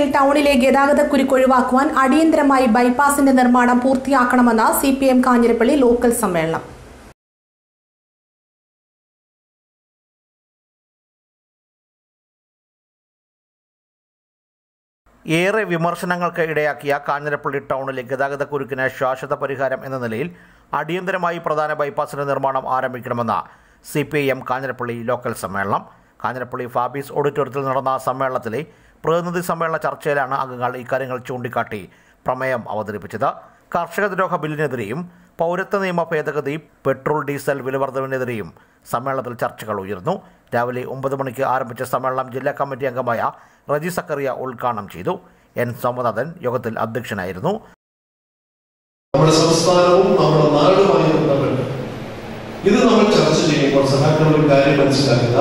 ടൗണിലെ ഗതാഗതക്കുരുക്ക് ഒഴിവാക്കുവാൻ അടിയന്തരമായി ബൈപ്പാസിന്റെ നിർമ്മാണം പൂർത്തിയാക്കണമെന്ന് C P M Kanjirappally local സമ്മേളനം ഏറെ വിമർശനങ്ങൾക്ക് ഇടയാക്കിയ കാഞ്ഞിരപ്പള്ളി ടൗണിലെ ഗതാഗതക്കുരുക്കിന് ശാശ്വത പരിഹാരം എന്ന നിലയിൽ അടിയന്തരമായി പ്രധാന ബൈപ്പാസിന്റെ നിർമ്മാണം ആരംഭിക്കണമെന്ന് C P I M Kanjirappally local സമ്മേളനം കാഞ്ഞിരപ്പള്ളി ഫാബീസ് ഓഡിറ്റോറിയത്തിൽ നടന്ന സമ്മേളനത്തിലെ പ്രതിനിധി സമ്മേളന ചർച്ചയിലാണ് അംഗങ്ങൾ ഇക്കാര്യങ്ങൾ ചൂണ്ടിക്കാട്ടി പ്രമേയം അവതരിപ്പിച്ചത് കർഷക ദ്രോഹ ബില്ലിനെതിരെയും പൗരത്വ നിയമ ഭേദഗതി പെട്രോൾ ഡീസൽ വിലവർദ്ധവിനെതിരെയും സമ്മേളനത്തിൽ ചർച്ചകൾ ഉയർന്നു രാവിലെ ഒമ്പത് മണിക്ക് ആരംഭിച്ച സമ്മേളനം ജില്ലാ കമ്മിറ്റി അംഗമായ റജി സക്കറിയ ഉദ്ഘാടനം ചെയ്തു എൻ സോമനാഥൻ യോഗത്തിൽ അധ്യക്ഷനായിരുന്നു നമ്മുടെ സംസ്ഥാനവും നമ്മുടെ നാടുമായി ബന്ധപ്പെട്ട് ഇത് നമ്മൾ ചർച്ച ചെയ്യുമ്പോൾ സഹാക്കൾ ഒരു കാര്യം മനസ്സിലാക്കുക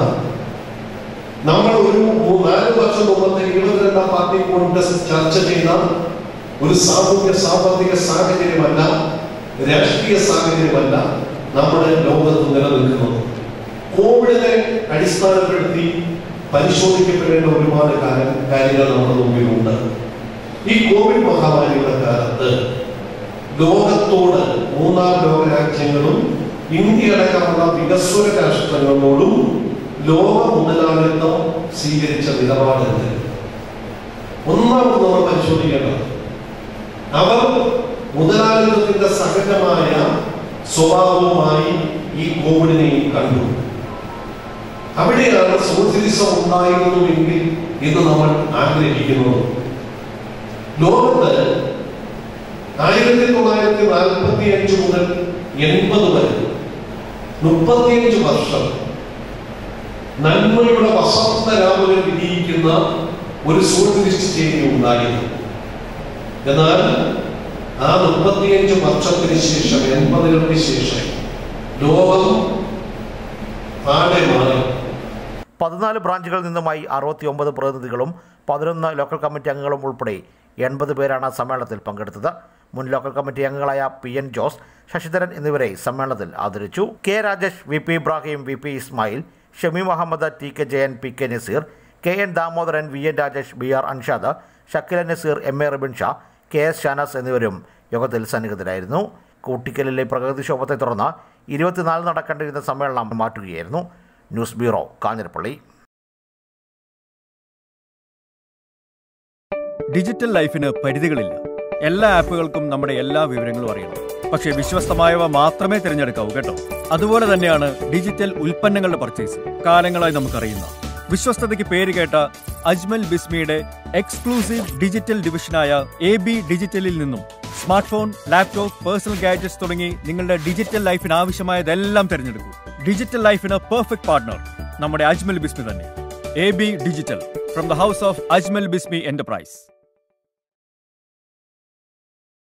നമ്മൾ ഒരു മൂ- നാല് വർഷം മുമ്പത്തെ ഇരുപത്തിരണ്ടാം പാർട്ടി കോൺഗ്രസ് ചർച്ച ചെയ്ത ഒരു സാമൂഹ്യ സാമ്പത്തിക സാഹചര്യമല്ല രാഷ്ട്രീയ സാഹചര്യമല്ല നമ്മുടെ ലോകത്ത് നിലനിൽക്കുന്നത് കോവിഡിനെ അടിസ്ഥാനപ്പെടുത്തി പരിശോധിക്കപ്പെടേണ്ട ഒരുപാട് കാര്യം കാര്യങ്ങൾ നമ്മുടെ മുമ്പിലുണ്ട് ഈ കോവിഡ് മഹാമാരിയുടെ കാലത്ത് ലോകത്തോട് മൂന്നാം ലോക രാജ്യങ്ങളും ഇന്ത്യ അടക്കമുള്ള വികസ്വര രാഷ്ട്രങ്ങളോടും ലോക മുതലാളിത്തം സ്വീകരിച്ച നിലപാടുണ്ട് ഒന്നാമത് നമ്മൾ പരിശോധിക്കേണ്ടത് അവർ മുതലാളിത്തത്തിന്റെ സഹജമായ സ്വഭാവവുമായി ഈ കോവിഡിനെയും കണ്ടു അവിടെയാണ് സോഷ്യലിസം ഉണ്ടായിരുന്നുവെങ്കിൽ എന്ന് നമ്മൾ ആഗ്രഹിക്കുന്നത് ലോകത്ത് ആയിരത്തി തൊള്ളായിരത്തി നാൽപ്പത്തി അഞ്ച് മുതൽ എൺപത് വരെ മുപ്പത്തിയഞ്ച് വർഷം നന്മയുടെ വസന്ത രാവുകൾ വിരിയിക്കുന്ന ഒരു സോഷ്യലിസ്റ്റ് ചേരി ഉണ്ടായിരുന്നു എന്നാൽ ആ മുപ്പത്തിയഞ്ച് വർഷത്തിന് ശേഷം എൺപതുകൾക്ക് ശേഷം ലോകം ആടെ മാറി പതിനാല് ബ്രാഞ്ചുകളിൽ നിന്നുമായി അറുപത്തി ഒമ്പത് പ്രതിനിധികളും പതിനൊന്ന് ലോക്കൽ കമ്മിറ്റി അംഗങ്ങളും ഉൾപ്പെടെ എൺപത് പേരാണ് സമ്മേളനത്തിൽ പങ്കെടുത്തത് മുൻ ലോക്കൽ കമ്മിറ്റി അംഗങ്ങളായ പി എൻ ജോസ് ശശിധരൻ എന്നിവരെ സമ്മേളനത്തിൽ ആദരിച്ചു K Rajesh V P Ibrahim V P Ismail Shami Muhammad T K Jayan P K Nazeer K N Damodaran V N Rajesh B R Anshad Shakeela Nazeer M A Ribin Sha K S Shanas എന്നിവരും യോഗത്തിൽ സന്നിഹിതരായിരുന്നു കൂട്ടിക്കലിലെ പ്രകൃതിക്ഷോഭത്തെ തുടർന്ന് ഇരുപത്തിനാല് നടക്കേണ്ടിരുന്ന സമ്മേളനം മാറ്റുകയായിരുന്നു ന്യൂസ് ബ്യൂറോ കാഞ്ഞിരപ്പള്ളി ഡിജിറ്റൽ ലൈഫിന് പരിധികളില്ല എല്ലാ ആപ്പുകൾക്കും നമ്മുടെ എല്ലാ വിവരങ്ങളും അറിയണം പക്ഷേ വിശ്വസ്തമായവ മാത്രമേ തിരഞ്ഞെടുക്കാവൂ കേട്ടോ അതുപോലെ തന്നെയാണ് ഡിജിറ്റൽ ഉൽപ്പന്നങ്ങളുടെ പർച്ചേസ് കാലങ്ങളായി നമുക്കറിയുന്ന വിശ്വസ്തതയ്ക്ക് പേര് കേട്ട അജ്മൽ ബിസ്മിയുടെ എക്സ്ക്ലൂസീവ് ഡിജിറ്റൽ ഡിവിഷനായ എ ബി ഡിജിറ്റലിൽ നിന്നും smart phone laptop personal gadgets തുടങ്ങി നിങ്ങളുടെ ഡിജിറ്റൽ ലൈഫിന് ആവശ്യമായതെല്ലാം തിരഞ്ഞെടുക്കൂ ഡിജിറ്റൽ ലൈഫിന് പെർഫെക്റ്റ് പാർട്ണർ നമ്മുടെ അജ്മൽ ബിസ്മി തന്നെ A B digital from the house of Ajmal Bismi enterprise